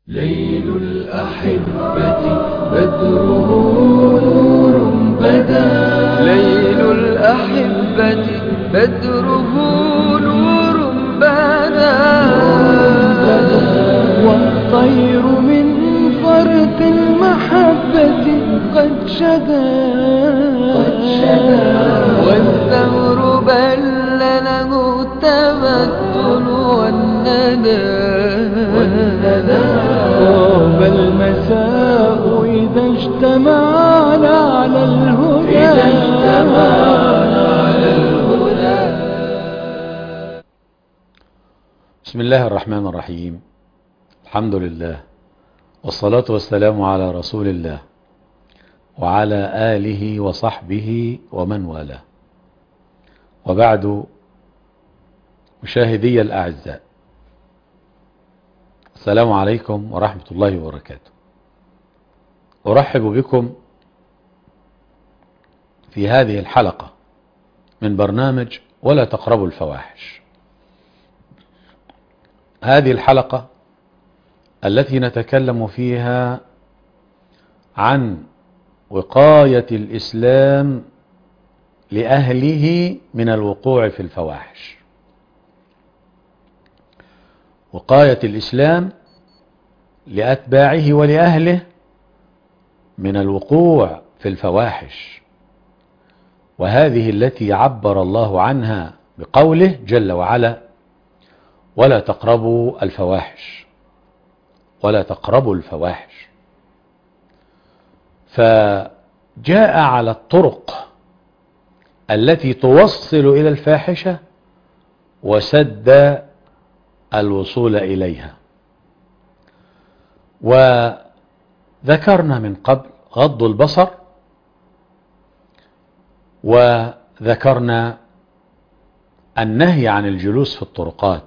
ليل الأحبة بدره نور بدا ليل الأحبة بدره نور بدا والطير من فرط المحبة قد شدا قد شدا والثمر بل له التمثل والندى طاب المساء إذا اجتمعنا على الهدى إذا اجتمعنا على الهدى بسم الله الرحمن الرحيم الحمد لله والصلاة والسلام على رسول الله وعلى آله وصحبه ومن والاه وبعد مشاهدي الأعزاء السلام عليكم ورحمة الله وبركاته أرحب بكم في هذه الحلقة من برنامج ولا تقربوا الفواحش هذه الحلقة التي نتكلم فيها عن وقاية الإسلام لأهله من الوقوع في الفواحش وقاية الإسلام لأتباعه ولأهله من الوقوع في الفواحش وهذه التي عبر الله عنها بقوله جل وعلا ولا تقربوا الفواحش ولا تقربوا الفواحش فجاء على الطرق التي توصل إلى الفاحشة وسد الوصول إليها وذكرنا من قبل غض البصر وذكرنا النهي عن الجلوس في الطرقات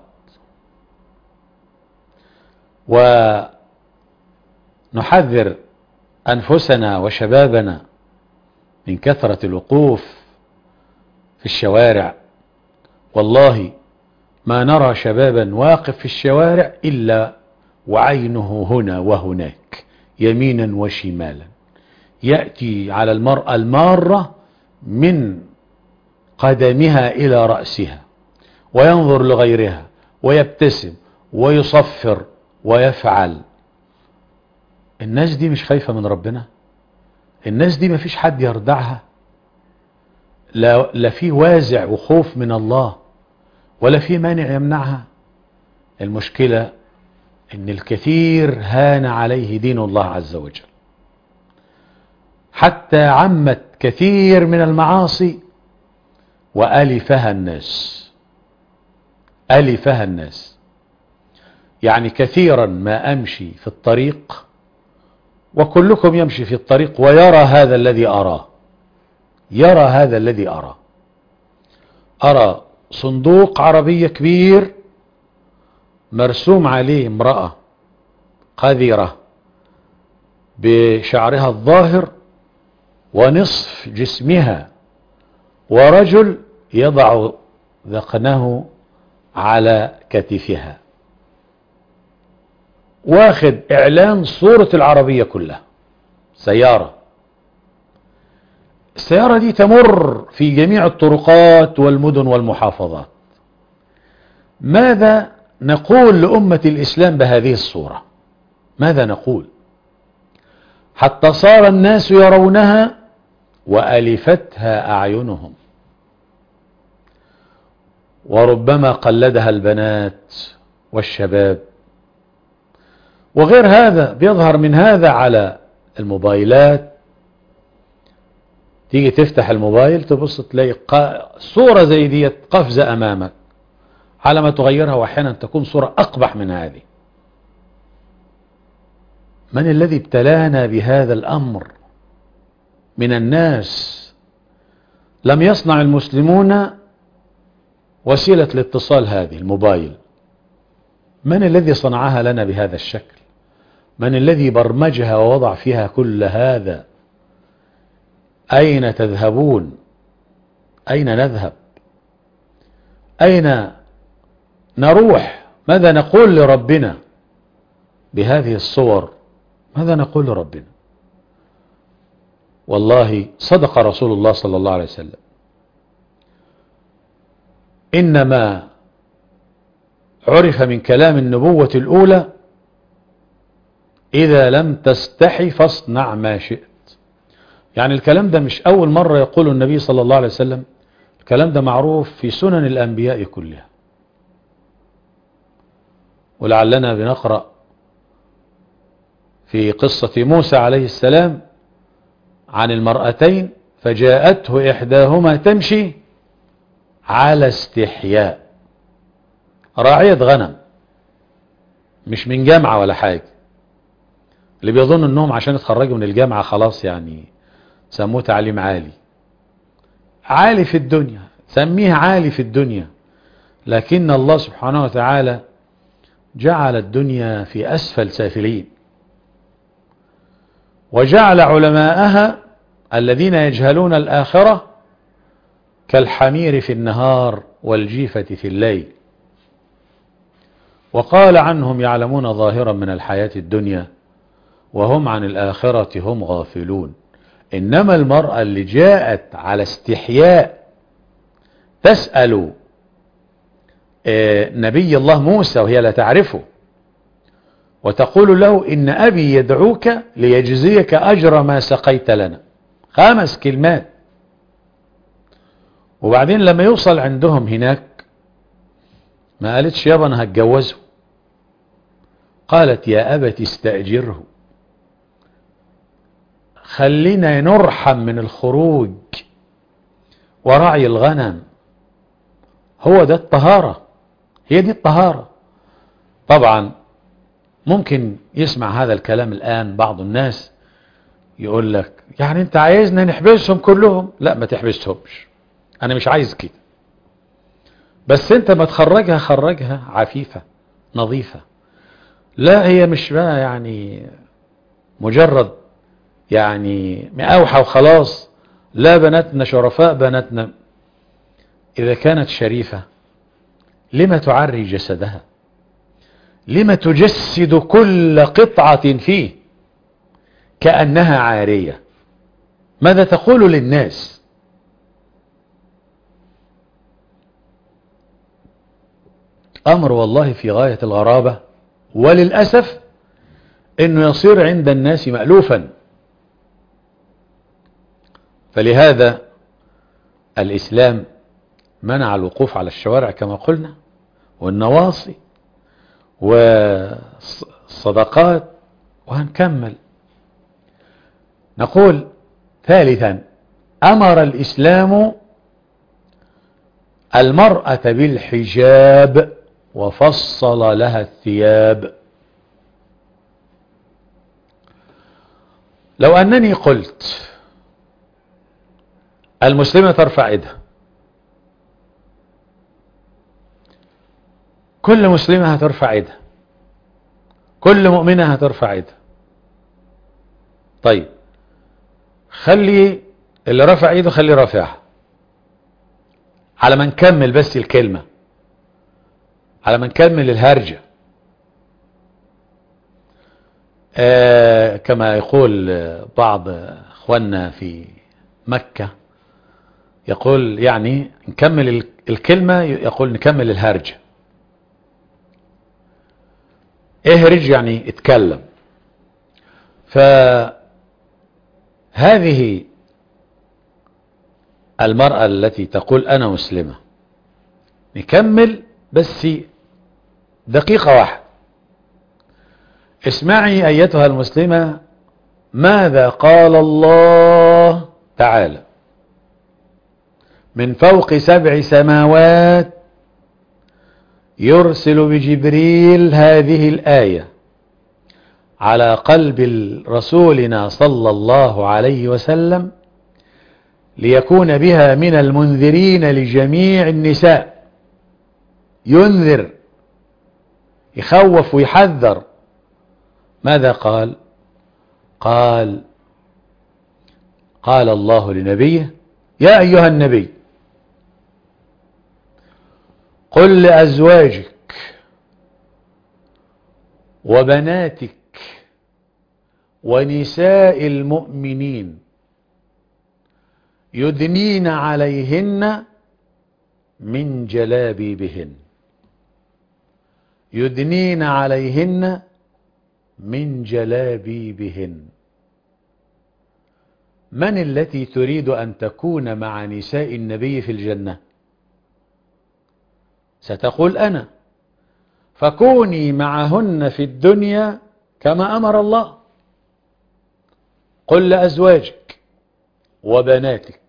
ونحذر أنفسنا وشبابنا من كثرة الوقوف في الشوارع والله ما نرى شبابا واقف في الشوارع إلا وعينه هنا وهناك يمينا وشمالا يأتي على المرأة المارة من قدمها إلى رأسها وينظر لغيرها ويبتسم ويصفر ويفعل الناس دي مش خايفة من ربنا الناس دي مفيش حد يردعها لا, لا في وازع وخوف من الله ولا في مانع يمنعها المشكلة ان الكثير هان عليه دين الله عز وجل حتى عمت كثير من المعاصي وألفها الناس ألفها الناس يعني كثيرا ما أمشي في الطريق وكلكم يمشي في الطريق ويرى هذا الذي أراه يرى هذا الذي أراه أرى صندوق عربية كبير مرسوم عليه امرأة قذرة بشعرها الظاهر ونصف جسمها ورجل يضع ذقنه على كتفها واخد اعلان صورة العربية كلها سيارة السيارة دي تمر في جميع الطرقات والمدن والمحافظات ماذا نقول لأمة الإسلام بهذه الصورة ماذا نقول حتى صار الناس يرونها وألفتها أعينهم وربما قلدها البنات والشباب وغير هذا بيظهر من هذا على الموبايلات تيجي تفتح الموبايل تبص تلاقي صورة زي دي قفزة أمامك على ما تغيرها وأحيانا تكون صورة أقبح من هذه من الذي ابتلانا بهذا الأمر من الناس لم يصنع المسلمون وسيلة الاتصال هذه الموبايل من الذي صنعها لنا بهذا الشكل من الذي برمجها ووضع فيها كل هذا أين تذهبون أين نذهب أين نروح ماذا نقول لربنا بهذه الصور ماذا نقول لربنا والله صدق رسول الله صلى الله عليه وسلم إنما عرف من كلام النبوة الأولى إذا لم تستحي فاصنع ما شئت يعني الكلام ده مش أول مرة يقول النبي صلى الله عليه وسلم الكلام ده معروف في سنن الأنبياء كلها ولعلنا بنقرأ في قصة موسى عليه السلام عن المرأتين فجاءته إحداهما تمشي على استحياء راعية غنم مش من جامعة ولا حاجة اللي بيظن انهم عشان يتخرجوا من الجامعة خلاص يعني سموه تعليم عالي عالي في الدنيا سميه عالي في الدنيا لكن الله سبحانه وتعالى جعل الدنيا في أسفل سافلين وجعل علماءها الذين يجهلون الآخرة كالحمير في النهار والجيفة في الليل وقال عنهم يعلمون ظاهرا من الحياة الدنيا وهم عن الآخرة هم غافلون إنما المرأة اللي جاءت على استحياء تسأل نبي الله موسى وهي لا تعرفه وتقول له إن أبي يدعوك ليجزيك أجر ما سقيت لنا خمس كلمات وبعدين لما يوصل عندهم هناك ما قالتش يابا أنا هتجوزه قالت يا أبت استأجره خلينا نرحم من الخروج ورعي الغنم هو ده الطهارة هي دي الطهارة طبعا ممكن يسمع هذا الكلام الآن بعض الناس يقول لك يعني انت عايزنا نحبسهم كلهم لا ما تحبسهمش انا مش عايز كده بس انت ما تخرجها خرجها عفيفة نظيفة لا هي مش بقى يعني مجرد يعني مقاوحة وخلاص لا بناتنا شرفاء بناتنا إذا كانت شريفة لما تعري جسدها لما تجسد كل قطعة فيه كأنها عارية ماذا تقول للناس أمر والله في غاية الغرابة وللأسف أنه يصير عند الناس مألوفا فلهذا الإسلام منع الوقوف على الشوارع كما قلنا والنواصي والصدقات وهنكمل نقول ثالثا أمر الإسلام المرأة بالحجاب وفصل لها الثياب لو أنني قلت المسلمة ترفع ايدها كل مسلمة هترفع ايدها كل مؤمنة هترفع ايدها طيب خلي اللي رفع ايده خلي رافعها على ما نكمل بس الكلمة على ما نكمل الهرجة آه كما يقول بعض اخواننا في مكة يقول يعني نكمل الكلمة يقول نكمل الهرجة اهرج يعني اتكلم فهذه المرأة التي تقول أنا مسلمة نكمل بس دقيقة واحدة اسمعي أيتها المسلمة ماذا قال الله تعالى من فوق سبع سماوات يرسل بجبريل هذه الآية على قلب رسولنا صلى الله عليه وسلم ليكون بها من المنذرين لجميع النساء ينذر يخوف ويحذر ماذا قال قال قال الله لنبيه يا أيها النبي قل لأزواجك وبناتك ونساء المؤمنين يدنين عليهن من جلابيبهن يدنين عليهن من جلابيبهن من التي تريد أن تكون مع نساء النبي في الجنة ستقول أنا فكوني معهن في الدنيا كما أمر الله قل لأزواجك وبناتك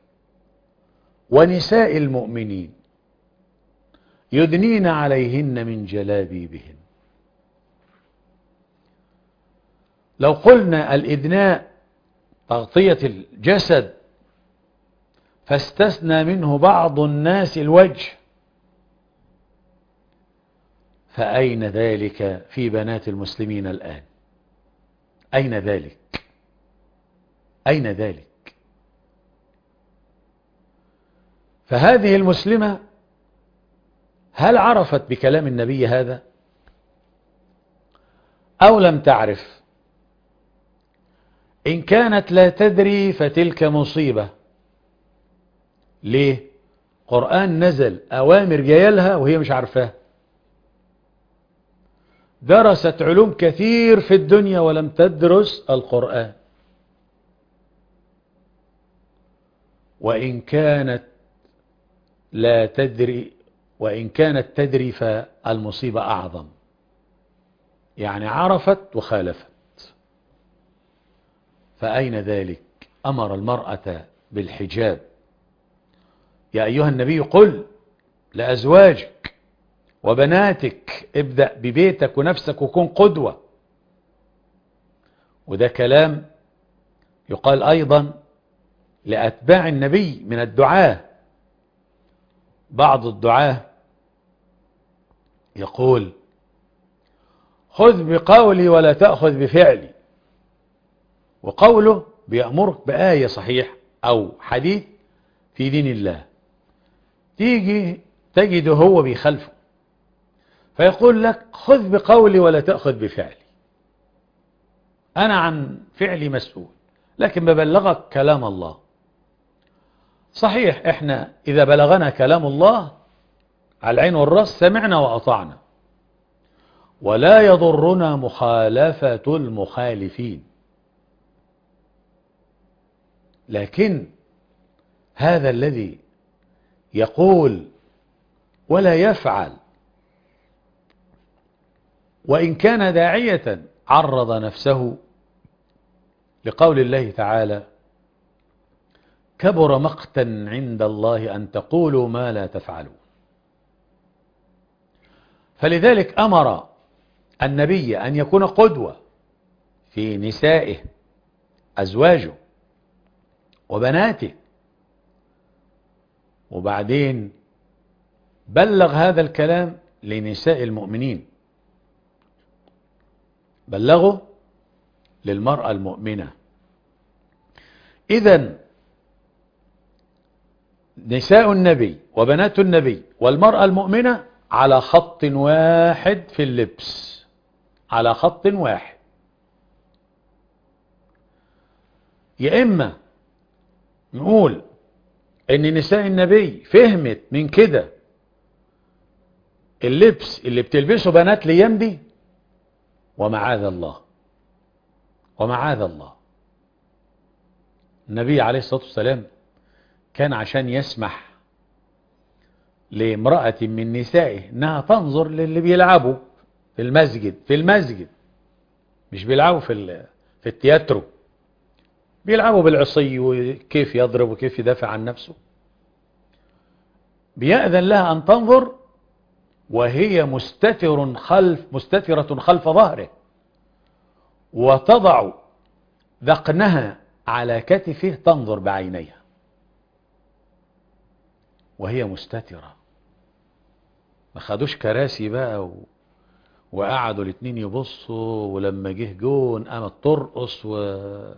ونساء المؤمنين يدنين عليهن من جلابيبهن لو قلنا الإدناء تغطية الجسد فاستثنى منه بعض الناس الوجه فأين ذلك في بنات المسلمين الآن أين ذلك أين ذلك فهذه المسلمة هل عرفت بكلام النبي هذا أو لم تعرف إن كانت لا تدري فتلك مصيبة ليه قرآن نزل أوامر جايلها وهي مش عارفاها درست علوم كثير في الدنيا ولم تدرس القرآن وإن كانت لا تدري وإن كانت تدري فالمصيبة أعظم يعني عرفت وخالفت فأين ذلك أمر المرأة بالحجاب يا أيها النبي قل لأزواجك وبناتك ابدأ ببيتك ونفسك وكن قدوة وده كلام يقال أيضا لأتباع النبي من الدعاة بعض الدعاة يقول خذ بقولي ولا تأخذ بفعلي وقوله بيأمرك بآية صحيح أو حديث في دين الله تيجي تجده هو بيخلفه فيقول لك خذ بقولي ولا تأخذ بفعلي أنا عن فعلي مسؤول لكن ببلغك كلام الله صحيح احنا إذا بلغنا كلام الله على العين والرأس سمعنا وأطعنا ولا يضرنا مخالفة المخالفين لكن هذا الذي يقول ولا يفعل وإن كان داعية عرض نفسه لقول الله تعالى كبر مقتا عند الله أن تقولوا ما لا تفعلون فلذلك أمر النبي أن يكون قدوة في نسائه أزواجه وبناته وبعدين بلغ هذا الكلام لنساء المؤمنين بلغه للمرأة المؤمنة إذا نساء النبي وبنات النبي والمرأة المؤمنة على خط واحد في اللبس على خط واحد يا إما نقول ان نساء النبي فهمت من كده اللبس اللي بتلبسه بنات الايام دي ومعاذ الله ومعاذ الله النبي عليه الصلاة والسلام كان عشان يسمح لامرأة من نسائه انها تنظر للي بيلعبوا في المسجد في المسجد مش بيلعبوا في في التياترو بيلعبوا بالعصي وكيف يضرب وكيف يدافع عن نفسه بيأذن لها أن تنظر وهي مستتر خلف مستترة خلف ظهره وتضع ذقنها على كتفه تنظر بعينيها وهي مستترة ما خدوش كراسي بقى و... وقعدوا الاتنين يبصوا ولما جه جون قامت ترقص و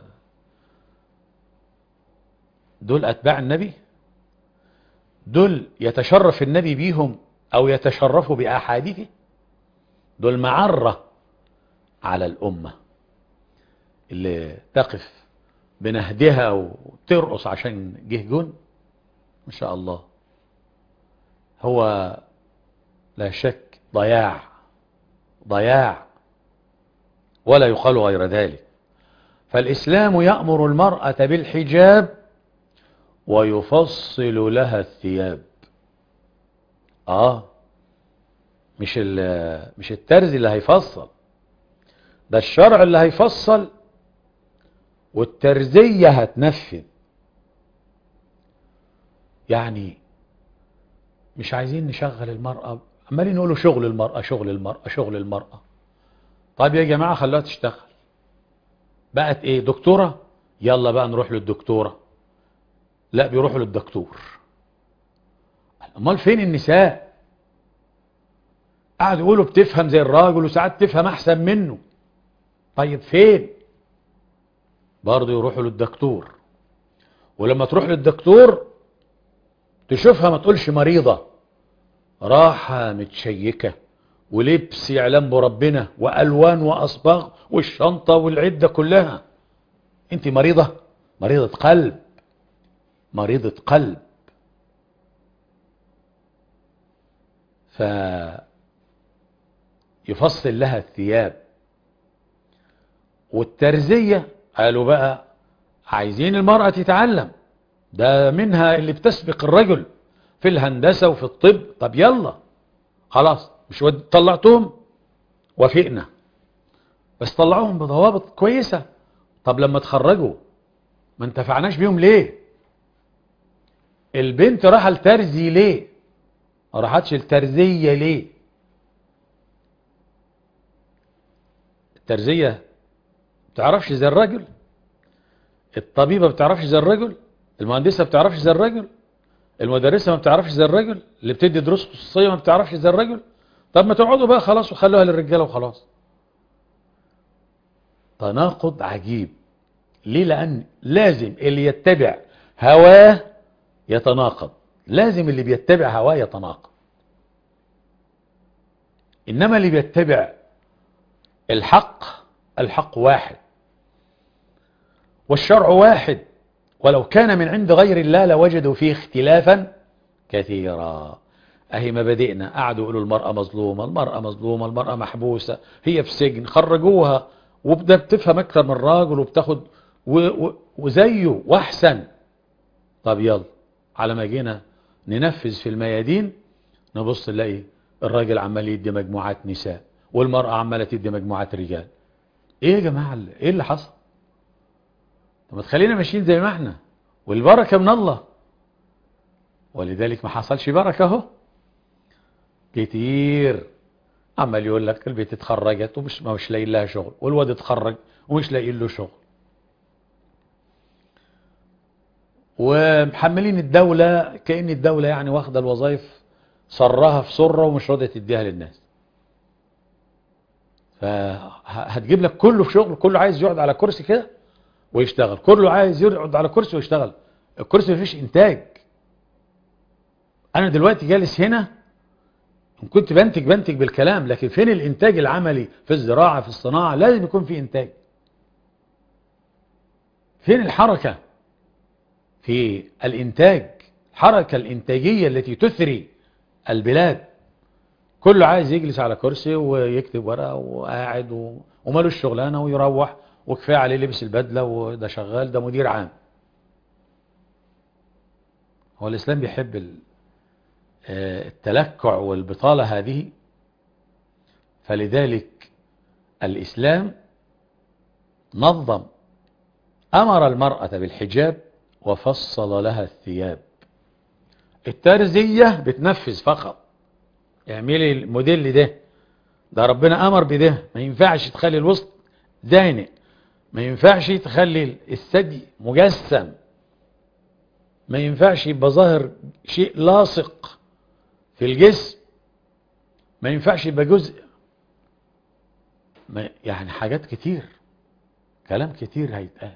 دول أتباع النبي دول يتشرف النبي بيهم أو يتشرفوا بأحاديثه دول معرة على الأمة اللي تقف بنهدها وترقص عشان جه جون ما شاء الله هو لا شك ضياع ضياع ولا يقال غير ذلك فالإسلام يأمر المرأة بالحجاب ويفصل لها الثياب آه مش مش الترزي اللي هيفصل ده الشرع اللي هيفصل والترزية هتنفذ يعني مش عايزين نشغل المرأة عمالين نقولوا شغل المرأة شغل المرأة شغل المرأة طيب يا جماعة خلوها تشتغل بقت ايه دكتورة يلا بقى نروح للدكتورة لا بيروحوا للدكتور امال فين النساء قعدوا يقولوا بتفهم زي الراجل وساعات تفهم احسن منه طيب فين برضه يروحوا للدكتور ولما تروح للدكتور تشوفها ما تقولش مريضة راحة متشيكة ولبس يعلم بربنا وألوان وأصباغ والشنطة والعدة كلها انت مريضة مريضة قلب مريضة قلب فيفصل لها الثياب والترزية قالوا بقى عايزين المرأة تتعلم ده منها اللي بتسبق الرجل في الهندسة وفي الطب طب يلا خلاص مش طلعتهم وافقنا بس طلعوهم بضوابط كويسة طب لما تخرجوا ما انتفعناش بيهم ليه البنت راح الترزي ليه ما راحتش الترزية ليه الترزية بتعرفش زي الرجل الطبيبة بتعرفش زي الرجل المهندسة بتعرفش زي الرجل المدرسة ما بتعرفش زي الرجل اللي بتدي دروس خصوصية ما بتعرفش زي الرجل طب ما تقعدوا بقى خلاص وخلوها للرجالة وخلاص تناقض عجيب ليه لأن لازم اللي يتبع هواه يتناقض لازم اللي بيتبع هواه يتناقض إنما اللي بيتبع الحق الحق واحد والشرع واحد ولو كان من عند غير الله لوجدوا فيه اختلافا كثيرا اهي مبادئنا قعدوا يقولوا المرأة مظلومة المرأة مظلومة المرأة محبوسة هي في سجن خرجوها وبدا بتفهم اكثر من الراجل وبتاخد و و وزيه واحسن طب يلا على ما جينا ننفذ في الميادين نبص نلاقي الراجل عمال يدي مجموعات نساء والمرأة عمالة تدي مجموعات رجال ايه يا جماعة ايه اللي حصل طب ما تخلينا ماشيين زي ما احنا والبركة من الله ولذلك ما حصلش بركة اهو كتير عمال يقول لك البيت اتخرجت ومش ما مش لاقي لها شغل والواد اتخرج ومش لاقي له شغل ومحملين الدولة كأن الدولة يعني واخدة الوظائف صرها في سرة ومش راضية تديها للناس فهتجيب لك كله في شغل كله عايز يقعد على كرسي كده ويشتغل كله عايز يقعد على كرسي ويشتغل الكرسي مفيش انتاج انا دلوقتي جالس هنا ان كنت بنتج بنتج بالكلام لكن فين الانتاج العملي في الزراعة في الصناعة لازم يكون في انتاج فين الحركة في الانتاج الحركة الانتاجية التي تثري البلاد كله عايز يجلس على كرسي ويكتب ورقة وقاعد ومالوش شغلانة ويروح وكفاية عليه لبس البدلة وده شغال ده مدير عام هو الإسلام بيحب التلكع والبطالة هذه فلذلك الإسلام نظم أمر المرأة بالحجاب وفصل لها الثياب الترزية بتنفذ فقط اعملي الموديل ده ده ربنا أمر بده ما ينفعش تخلي الوسط زانق ما ينفعش تخلي الثدي مجسم ما ينفعش يبقى ظاهر شيء لاصق في الجسم ما ينفعش يبقى جزء ما يعني حاجات كتير كلام كتير هيتقال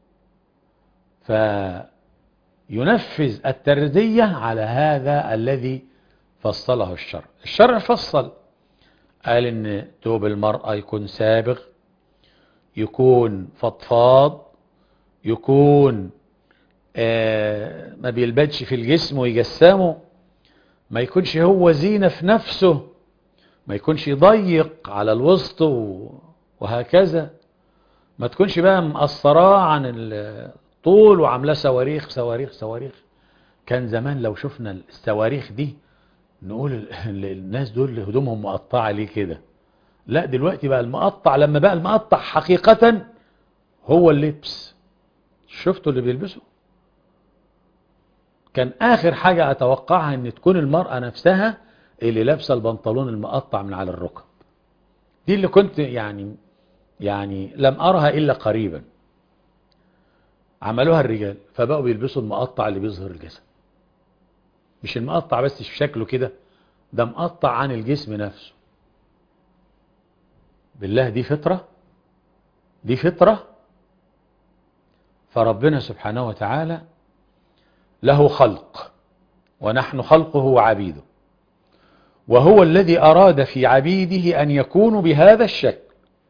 فينفذ الترزية على هذا الذي فصله الشرع الشرع فصل قال ان توب المرأة يكون سابغ يكون فضفاض يكون آه ما بيلبدش في الجسم ويجسمه ما يكونش هو زينة في نفسه ما يكونش ضيق على الوسط وهكذا ما تكونش بقى مقصراه عن الطول وعاملاه صواريخ صواريخ صواريخ كان زمان لو شفنا الصواريخ دي نقول الناس دول هدومهم مقطعة ليه كده لا دلوقتي بقى المقطع لما بقى المقطع حقيقة هو اللبس شفتوا اللي بيلبسوا كان اخر حاجة اتوقعها ان تكون المرأة نفسها اللي لابسة البنطلون المقطع من على الركب دي اللي كنت يعني يعني لم ارها الا قريبا عملوها الرجال فبقوا بيلبسوا المقطع اللي بيظهر الجسد مش المقطع بس في شكله كده ده مقطع عن الجسم نفسه بالله دي فطرة دي فطرة فربنا سبحانه وتعالى له خلق ونحن خلقه وعبيده وهو الذي أراد في عبيده أن يكونوا بهذا الشكل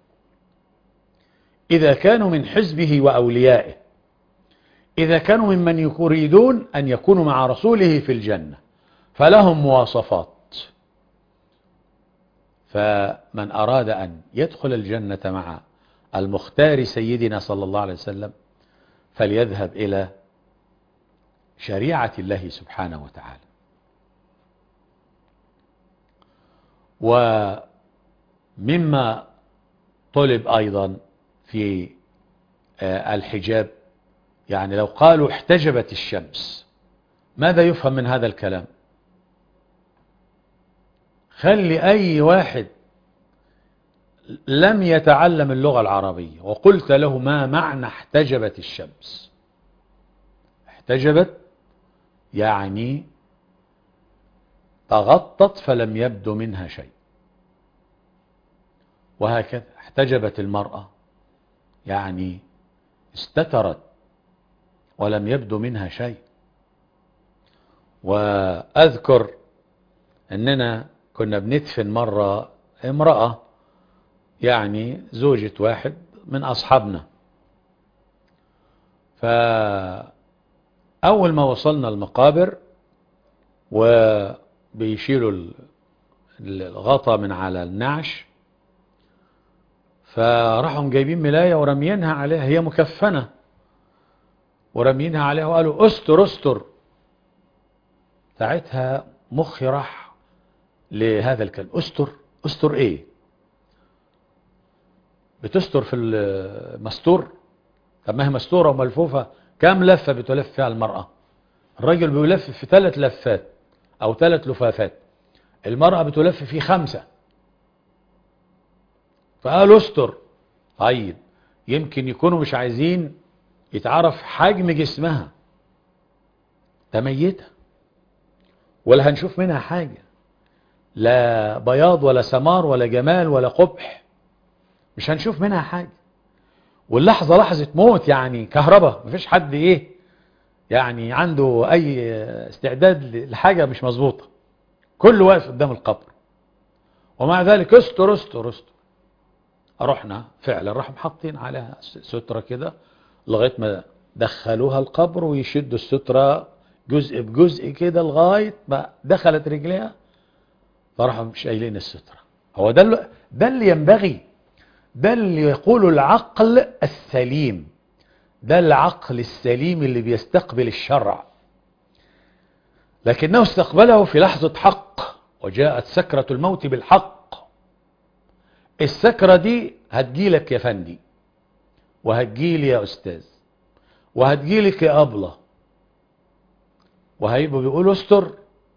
إذا كانوا من حزبه وأوليائه إذا كانوا ممن يريدون أن يكونوا مع رسوله في الجنة فلهم مواصفات فمن أراد أن يدخل الجنة مع المختار سيدنا صلى الله عليه وسلم فليذهب إلى شريعة الله سبحانه وتعالى ومما طلب أيضا في الحجاب يعني لو قالوا احتجبت الشمس ماذا يفهم من هذا الكلام خلي أي واحد لم يتعلم اللغة العربية وقلت له ما معنى احتجبت الشمس احتجبت يعني تغطت فلم يبدو منها شيء وهكذا احتجبت المرأة يعني استترت ولم يبدو منها شيء وأذكر أننا كنا بندفن مرة امرأة يعني زوجة واحد من أصحابنا فأول ما وصلنا المقابر وبيشيلوا الغطا من على النعش فراحوا جايبين ملاية ورميينها عليها هي مكفنة ورميينها عليها وقالوا استر استر ساعتها مخي راح لهذا الكلام استر استر ايه بتستر في المستور طب ما هي مستورة وملفوفة كام لفة بتلف فيها المرأة الراجل بيلف في ثلاث لفات او ثلاث لفافات المرأة بتلف في خمسة فقالوا استر طيب يمكن يكونوا مش عايزين يتعرف حجم جسمها ده ميتة ولا هنشوف منها حاجة لا بياض ولا سمار ولا جمال ولا قبح مش هنشوف منها حاجة واللحظة لحظة موت يعني كهرباء مفيش حد ايه يعني عنده اي استعداد لحاجة مش مظبوطة كله واقف قدام القبر ومع ذلك استر استر استر رحنا فعلا راحوا محطين عليها سترة كده لغاية ما دخلوها القبر ويشدوا السترة جزء بجزء كده لغاية ما دخلت رجليها فراحوا مش قايلين السترة هو ده اللي, ده اللي ينبغي ده اللي يقول العقل السليم ده العقل السليم اللي بيستقبل الشرع لكنه استقبله في لحظة حق وجاءت سكرة الموت بالحق السكرة دي هتجيلك يا فندي وهتجيلي يا أستاذ وهتجيلك يا أبلة وهيبقوا بيقولوا استر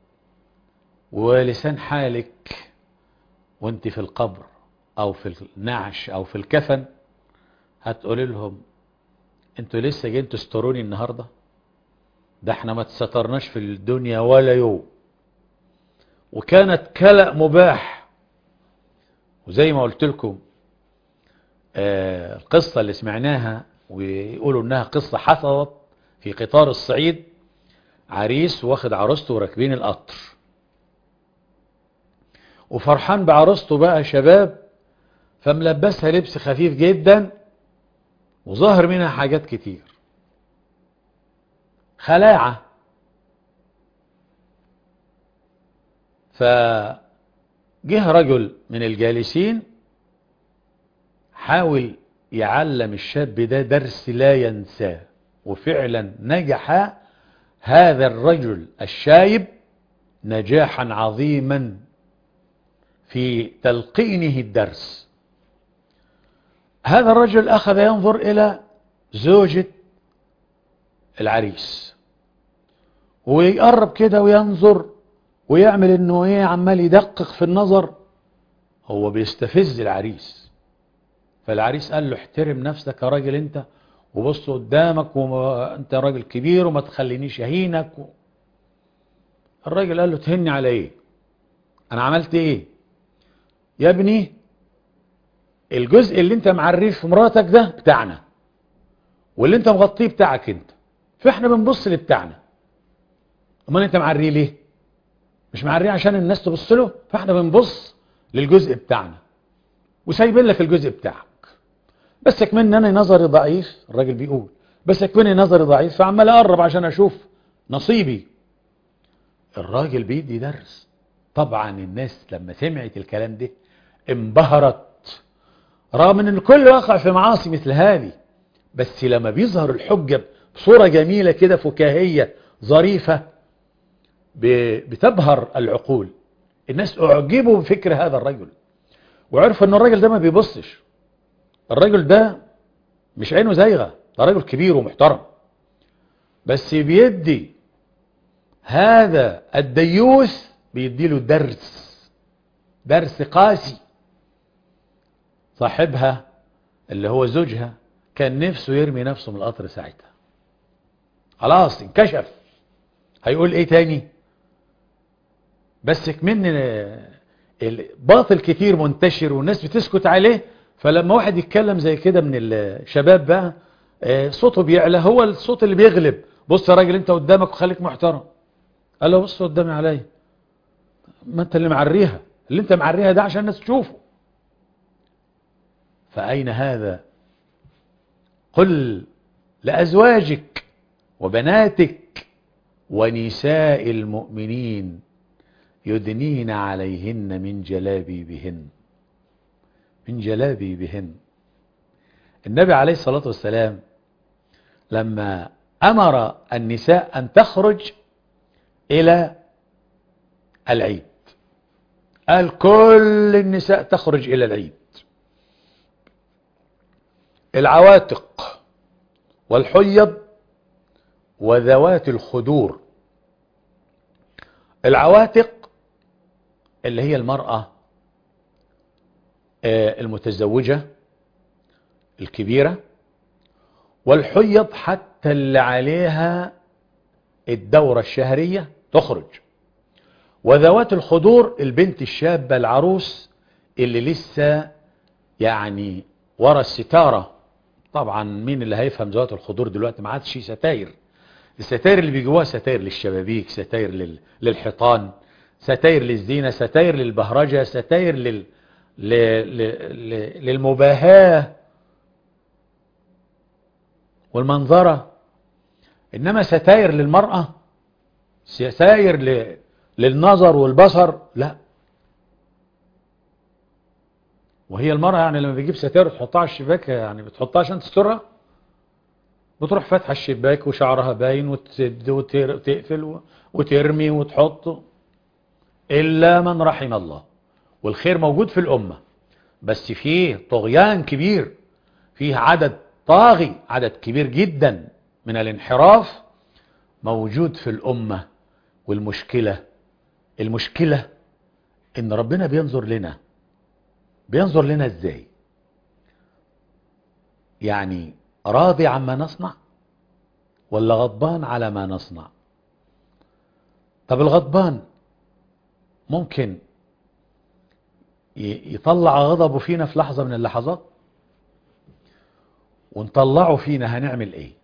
ولسان حالك وانت في القبر او في النعش او في الكفن هتقول لهم انتوا لسه جايين تستروني النهاردة ده احنا ما تسترناش في الدنيا ولا يوم وكانت كلأ مباح وزي ما قلت لكم آه القصة اللي سمعناها ويقولوا انها قصة حصلت في قطار الصعيد عريس واخد عروسته وراكبين القطر وفرحان بعروسته بقى شباب فملبسها لبس خفيف جدا وظاهر منها حاجات كتير خلاعة فجه رجل من الجالسين حاول يعلم الشاب ده درس لا ينساه وفعلا نجح هذا الرجل الشايب نجاحا عظيما في تلقينه الدرس هذا الرجل أخذ ينظر إلى زوجة العريس ويقرب كده وينظر ويعمل انه ايه عمال يدقق في النظر هو بيستفز العريس فالعريس قال له احترم نفسك يا راجل انت وبص قدامك وانت راجل كبير وما تخلينيش اهينك و... الراجل قال له تهني على ايه انا عملت ايه يا ابني الجزء اللي انت معريه في مراتك ده بتاعنا واللي انت مغطيه بتاعك انت فاحنا بنبص لبتاعنا امال انت معريه ليه مش معريه عشان الناس تبص له فاحنا بنبص للجزء بتاعنا وسايبين لك الجزء بتاعك بس كمان انا نظري ضعيف الراجل بيقول بس كمان نظري ضعيف فعمال اقرب عشان اشوف نصيبي الراجل بيدي درس طبعا الناس لما سمعت الكلام ده انبهرت رغم ان الكل وقع في معاصي مثل هذه بس لما بيظهر الحجة بصورة جميلة كده فكاهية ظريفة بتبهر العقول الناس اعجبوا بفكر هذا الرجل وعرفوا ان الراجل ده ما بيبصش الراجل ده مش عينه زايغة ده راجل كبير ومحترم بس بيدي هذا الديوث بيديله درس درس قاسي صاحبها اللي هو زوجها كان نفسه يرمي نفسه من القطر ساعتها خلاص انكشف هيقول ايه تاني بس كمان الباطل كتير منتشر والناس بتسكت عليه فلما واحد يتكلم زي كده من الشباب بقى صوته بيعلى هو الصوت اللي بيغلب بص يا راجل انت قدامك وخليك محترم قال له بص قدامي عليا ما انت اللي معريها اللي انت معريها ده عشان الناس تشوفه فأين هذا قل لأزواجك وبناتك ونساء المؤمنين يدنين عليهن من جلابيبهن من جلابيبهن النبي عليه الصلاة والسلام لما أمر النساء أن تخرج إلى العيد قال كل النساء تخرج إلى العيد العواتق والحيض وذوات الخدور العواتق اللي هي المرأة المتزوجة الكبيرة والحيض حتى اللي عليها الدورة الشهرية تخرج وذوات الخدور البنت الشابة العروس اللي لسه يعني ورا الستارة طبعا مين اللي هيفهم ذوات الخدور دلوقتي ما عادش ستاير الستاير اللي بيجوها ستاير للشبابيك ستاير لل... للحيطان ستاير للزينة ستاير للبهرجة ستاير لل... ل... ل... ل... للمباهاة والمنظرة إنما ستاير للمرأة ستاير ل... للنظر والبصر لا وهي المرأة يعني لما بيجيب ستاير تحطها على الشباك يعني بتحطها عشان تسترها بتروح فاتحة الشباك وشعرها باين وتسد وتقفل وترمي وتحط إلا من رحم الله والخير موجود في الأمة بس فيه طغيان كبير فيه عدد طاغي عدد كبير جدا من الانحراف موجود في الأمة والمشكلة المشكلة إن ربنا بينظر لنا بينظر لنا إزاي يعني راضي عما نصنع ولا غضبان على ما نصنع طب الغضبان ممكن يطلع غضبه فينا في لحظة من اللحظات ونطلعه فينا هنعمل ايه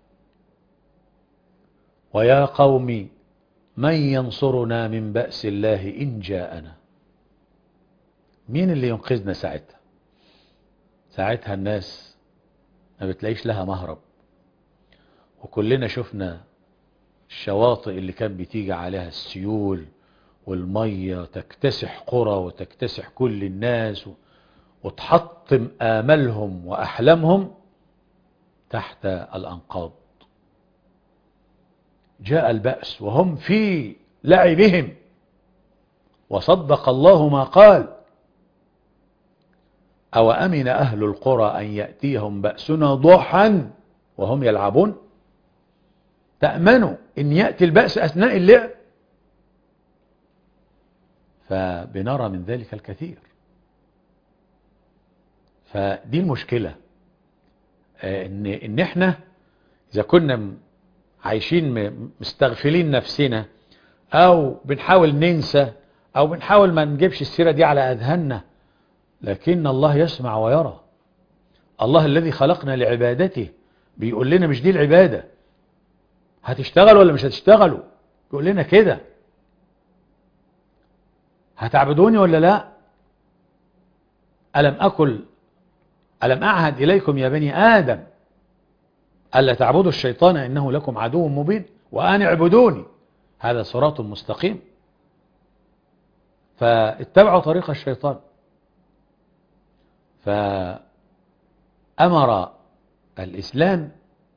ويا قوم من ينصرنا من بأس الله إن جاءنا مين اللي ينقذنا ساعتها ساعتها الناس ما بتلاقيش لها مهرب وكلنا شفنا الشواطئ اللي كان بتيجي عليها السيول والمية تكتسح قرى وتكتسح كل الناس وتحطم آملهم وأحلامهم تحت الأنقاض جاء البأس وهم في لعبهم وصدق الله ما قال أو أمن أهل القرى أن يأتيهم بأسنا ضحا وهم يلعبون تأمنوا أن يأتي البأس أثناء اللعب فبنرى من ذلك الكثير فدي المشكلة ان, إن احنا اذا كنا عايشين مستغفلين نفسنا او بنحاول ننسى او بنحاول ما نجيبش السيرة دي على اذهاننا لكن الله يسمع ويرى الله الذي خلقنا لعبادته بيقول لنا مش دي العبادة هتشتغلوا ولا مش هتشتغلوا بيقول لنا كده هتعبدوني ولا لا ألم أكل ألم أعهد إليكم يا بني آدم ألا تعبدوا الشيطان إنه لكم عدو مبين وأن اعبدوني هذا صراط مستقيم فاتبعوا طريق الشيطان فأمر الإسلام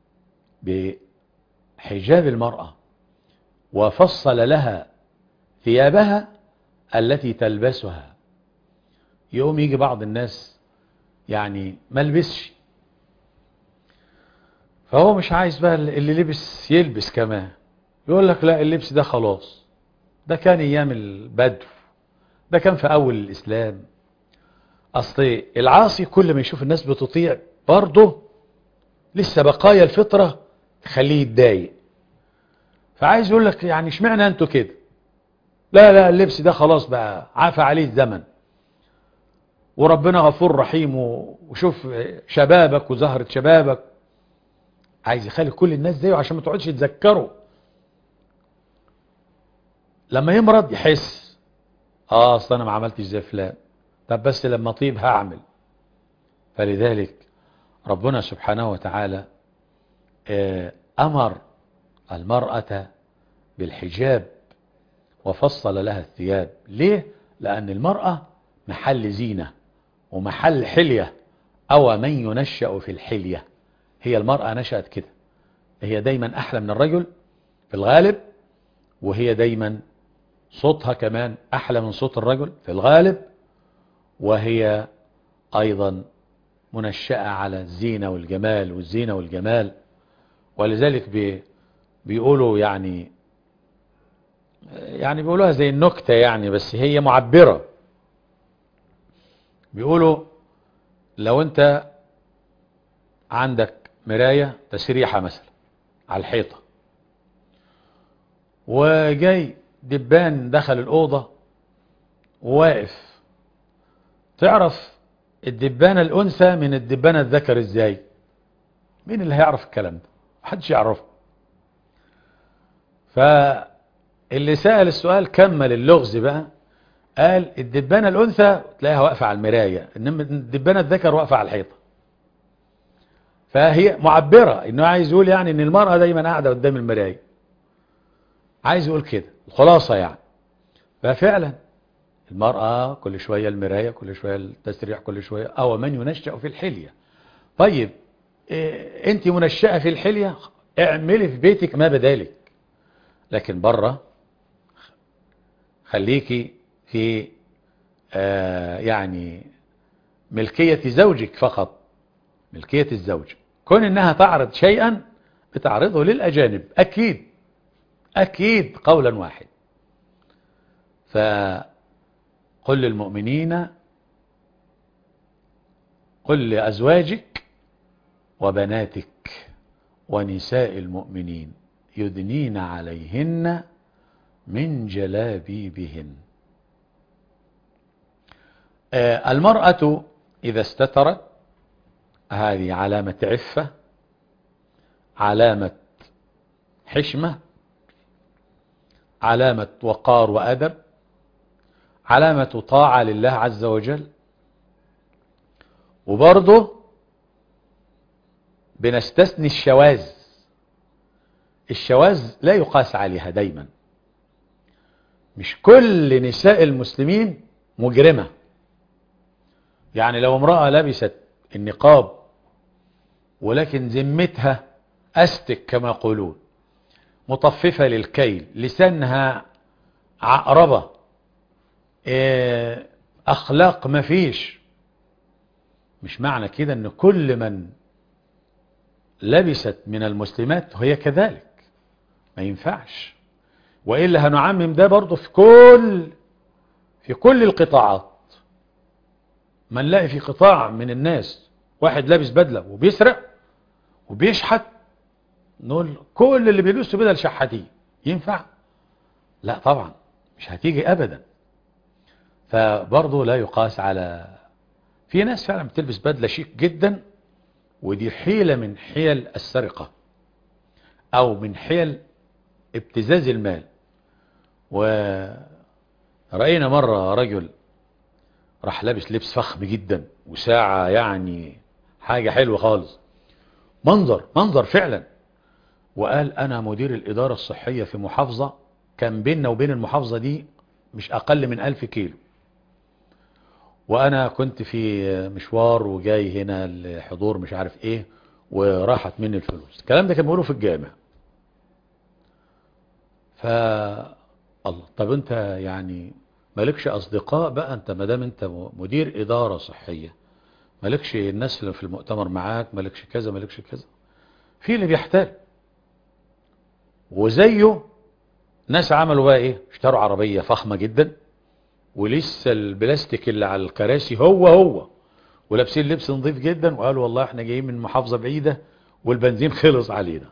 بحجاب المرأة وفصل لها ثيابها التي تلبسها يوم يجي بعض الناس يعني ما لبسش فهو مش عايز بقى اللي لبس يلبس كمان يقول لك لا اللبس ده خلاص ده كان ايام البدو ده كان في اول الاسلام اصل العاصي كل ما يشوف الناس بتطيع برضه لسه بقايا الفطرة تخليه يتضايق فعايز يقول لك يعني اشمعنى انتوا كده لا لا اللبس ده خلاص بقى عافى عليه الزمن وربنا غفور رحيم وشوف شبابك وزهرة شبابك عايز يخلي كل الناس زيه عشان ما تقعدش تذكره لما يمرض يحس اه اصل انا ما عملتش زي فلان طب بس لما طيب هعمل فلذلك ربنا سبحانه وتعالى امر المرأة بالحجاب وفصل لها الثياب ليه لان المرأة محل زينة ومحل حلية او من ينشأ في الحلية هي المرأة نشأت كده هي دايما احلى من الرجل في الغالب وهي دايما صوتها كمان احلى من صوت الرجل في الغالب وهي ايضا منشأة على الزينة والجمال والزينة والجمال ولذلك بي بيقولوا يعني يعني بيقولوها زي النكتة يعني بس هي معبرة بيقولوا لو انت عندك مراية تسريحة مثلا على الحيطة وجاي دبان دخل الأوضة وواقف تعرف الدبانة الأنثى من الدبانة الذكر ازاي مين اللي هيعرف الكلام ده محدش يعرفه فاللي سأل السؤال كمل اللغز بقى قال الدبانة الأنثى تلاقيها واقفة على المراية إنما الدبانة الذكر واقفة على الحيطة فهي معبرة إنه عايز يقول يعني إن المرأة دايما قاعدة قدام المراية عايز يقول كده الخلاصة يعني ففعلا المرأة كل شوية المراية كل شوية التسريح كل شوية أو من ينشأ في الحلية طيب إيه انت منشأة في الحلية اعملي في بيتك ما بدالك لكن بره خليكي في آه يعني ملكية زوجك فقط ملكية الزوج كون انها تعرض شيئا بتعرضه للأجانب أكيد أكيد قولا واحد فقل للمؤمنين قل لأزواجك وبناتك ونساء المؤمنين يدنين عليهن من جلابيبهن آه المرأة إذا استترت هذه علامة عفة علامة حشمة علامة وقار وأدب علامة طاعة لله عز وجل وبرضه بنستثني الشواذ الشواذ لا يقاس عليها دايما مش كل نساء المسلمين مجرمة يعني لو امرأة لبست النقاب ولكن ذمتها أستك كما يقولون مطففة للكيل لسانها عقربة أخلاق مفيش مش معنى كده ان كل من لبست من المسلمات هي كذلك ما ينفعش وإلا هنعمم ده برضه في كل في كل القطاعات ما نلاقي في قطاع من الناس واحد لابس بدلة وبيسرق وبيشحت نقول كل اللي بيلبسوا بدل شحاتين ينفع لا طبعا مش هتيجي ابدا فبرضه لا يقاس على في ناس فعلا بتلبس بدلة شيك جدا ودي حيلة من حيل السرقة او من حيل ابتزاز المال ورأينا مرة رجل راح لابس لبس فخم جدا وساعة يعني حاجة حلوة خالص منظر منظر فعلا وقال انا مدير الادارة الصحية في محافظة كان بيننا وبين المحافظة دي مش اقل من الف كيلو وانا كنت في مشوار وجاي هنا لحضور مش عارف ايه وراحت مني الفلوس الكلام ده كان بيقوله في الجامع ف الله طب انت يعني مالكش اصدقاء بقى انت مادام انت مدير ادارة صحية مالكش الناس اللي في المؤتمر معاك مالكش كذا مالكش كذا في اللي بيحتال وزيه ناس عملوا بقى ايه اشتروا عربية فخمة جدا ولسه البلاستيك اللي على الكراسي هو هو ولابسين لبس نظيف جدا وقالوا والله احنا جايين من محافظة بعيدة والبنزين خلص علينا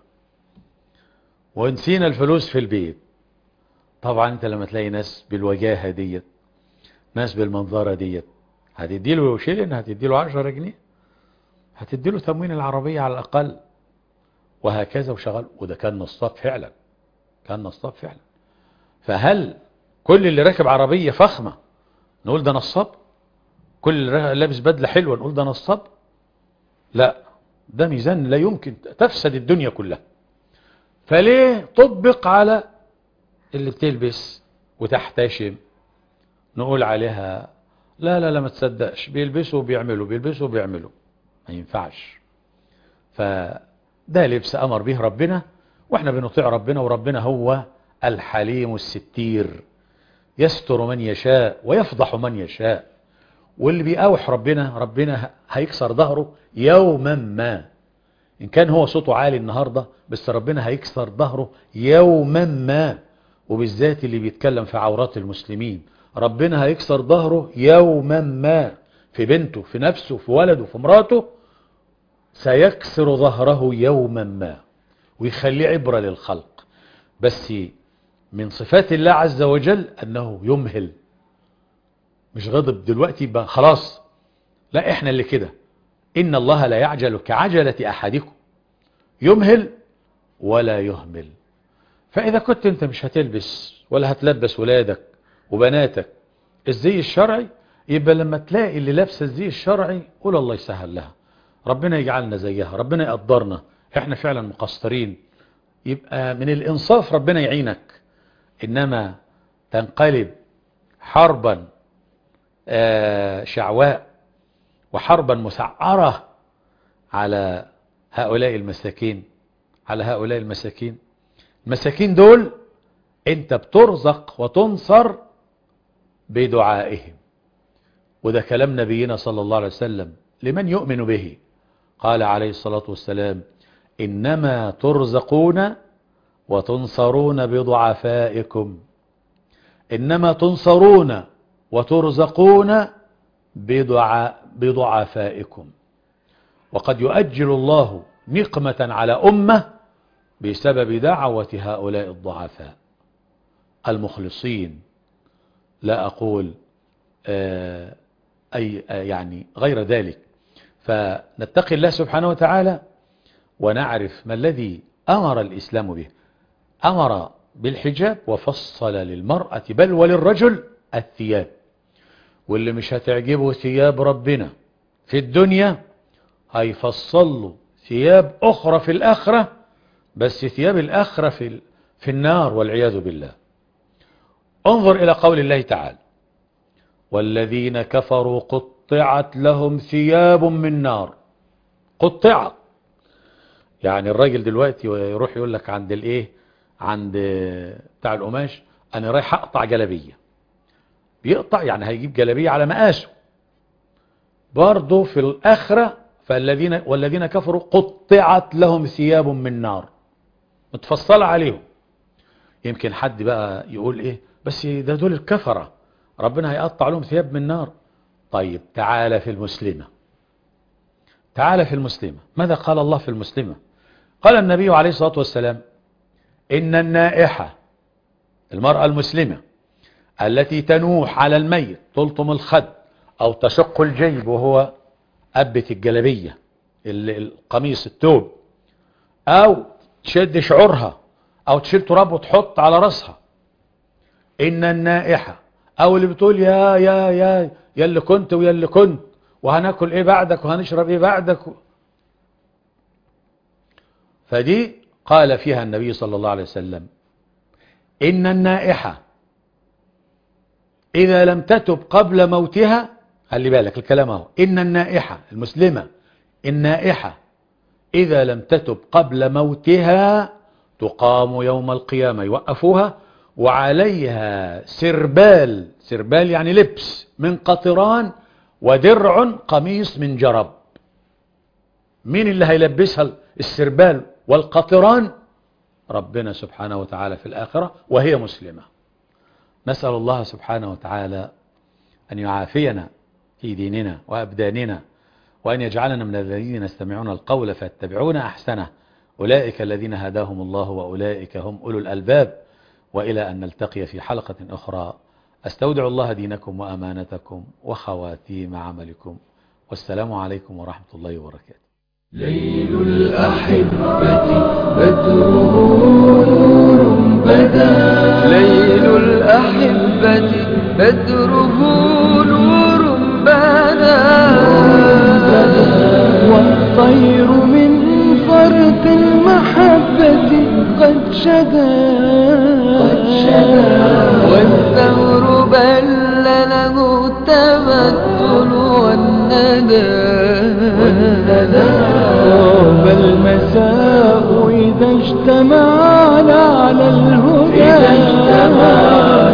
ونسينا الفلوس في البيت طبعا انت لما تلاقي ناس بالوجاهة ديت ناس بالمنظرة ديت هتديله شيلن هتديله عشرة جنيه هتديله تموين العربية على الأقل وهكذا وشغل وده كان نصاب فعلا كان نصاب فعلا فهل كل اللي راكب عربية فخمة نقول ده نصاب كل اللي لابس بدلة حلوة نقول ده نصاب لا ده ميزان لا يمكن تفسد الدنيا كلها فليه تطبق على اللي بتلبس وتحتشم نقول عليها لا لا لا ما تصدقش بيلبسوا وبيعملوا بيلبسوا وبيعملوا ما ينفعش فده لبس أمر به ربنا واحنا بنطيع ربنا وربنا هو الحليم الستير يستر من يشاء ويفضح من يشاء واللي بيقاوح ربنا ربنا هيكسر ظهره يوما ما إن كان هو صوته عالي النهاردة بس ربنا هيكسر ظهره يوما ما وبالذات اللي بيتكلم في عورات المسلمين ربنا هيكسر ظهره يوما ما في بنته في نفسه في ولده في مراته سيكسر ظهره يوما ما ويخليه عبرة للخلق بس من صفات الله عز وجل أنه يمهل مش غضب دلوقتي يبقى خلاص لا احنا اللي كده إن الله لا يعجل كعجلة أحدكم يمهل ولا يهمل فإذا كنت أنت مش هتلبس ولا هتلبس ولادك وبناتك الزي الشرعي يبقى لما تلاقي اللي لابسه الزي الشرعي قول الله يسهل لها ربنا يجعلنا زيها ربنا يقدرنا احنا فعلا مقصرين يبقى من الانصاف ربنا يعينك انما تنقلب حربا شعواء وحربا مسعرة على هؤلاء المساكين على هؤلاء المساكين المساكين دول انت بترزق وتنصر بدعائهم وده كلام نبينا صلى الله عليه وسلم لمن يؤمن به قال عليه الصلاة والسلام إنما ترزقون وتنصرون بضعفائكم إنما تنصرون وترزقون بضع بضعفائكم وقد يؤجل الله نقمة على أمة بسبب دعوة هؤلاء الضعفاء المخلصين لا أقول آه أي آه يعني غير ذلك فنتقي الله سبحانه وتعالى ونعرف ما الذي أمر الإسلام به أمر بالحجاب وفصل للمرأة بل وللرجل الثياب واللي مش هتعجبه ثياب ربنا في الدنيا هيفصل له ثياب أخرى في الآخرة بس ثياب الآخرة في, في النار والعياذ بالله انظر إلى قول الله تعالى والذين كفروا قطعت لهم ثياب من نار قطعت يعني الراجل دلوقتي يروح يقول لك عند الايه عند بتاع القماش انا رايح اقطع جلبيه بيقطع يعني هيجيب جلبيه على مقاسه برضه في الاخره فالذين والذين كفروا قطعت لهم ثياب من نار متفصله عليهم يمكن حد بقى يقول ايه بس ده دول الكفره ربنا هيقطع لهم ثياب من نار طيب تعالى في المسلمه تعالى في المسلمه ماذا قال الله في المسلمه قال النبي عليه الصلاه والسلام إن النائحة المرأة المسلمة التي تنوح على الميت تلطم الخد أو تشق الجيب وهو أبة الجلبية القميص التوب أو تشد شعورها أو تشيل تراب وتحط على رأسها إن النائحة أو اللي بتقول يا يا يا يا اللي كنت ويا اللي كنت وهناكل إيه بعدك وهنشرب إيه بعدك فدي قال فيها النبي صلى الله عليه وسلم إن النائحة إذا لم تتب قبل موتها خلي بالك الكلام اهو إن النائحة المسلمة النائحة إذا لم تتب قبل موتها تقام يوم القيامة يوقفوها وعليها سربال سربال يعني لبس من قطران ودرع قميص من جرب مين اللي هيلبسها السربال والقطران ربنا سبحانه وتعالى في الآخرة وهي مسلمة نسأل الله سبحانه وتعالى أن يعافينا في ديننا وأبداننا وأن يجعلنا من الذين يستمعون القول فيتبعون أحسنه أولئك الذين هداهم الله وأولئك هم أولو الألباب وإلى أن نلتقي في حلقة أخرى أستودع الله دينكم وأمانتكم وخواتيم عملكم والسلام عليكم ورحمة الله وبركاته ليل الأحبة بدره نور بدا ليل الأحبة بدره نور بدا والطير من فرط المحبة قد شدا قد شدا والثور بل له التمثل والندى طاب المساء إذا اجتمعنا على الهدى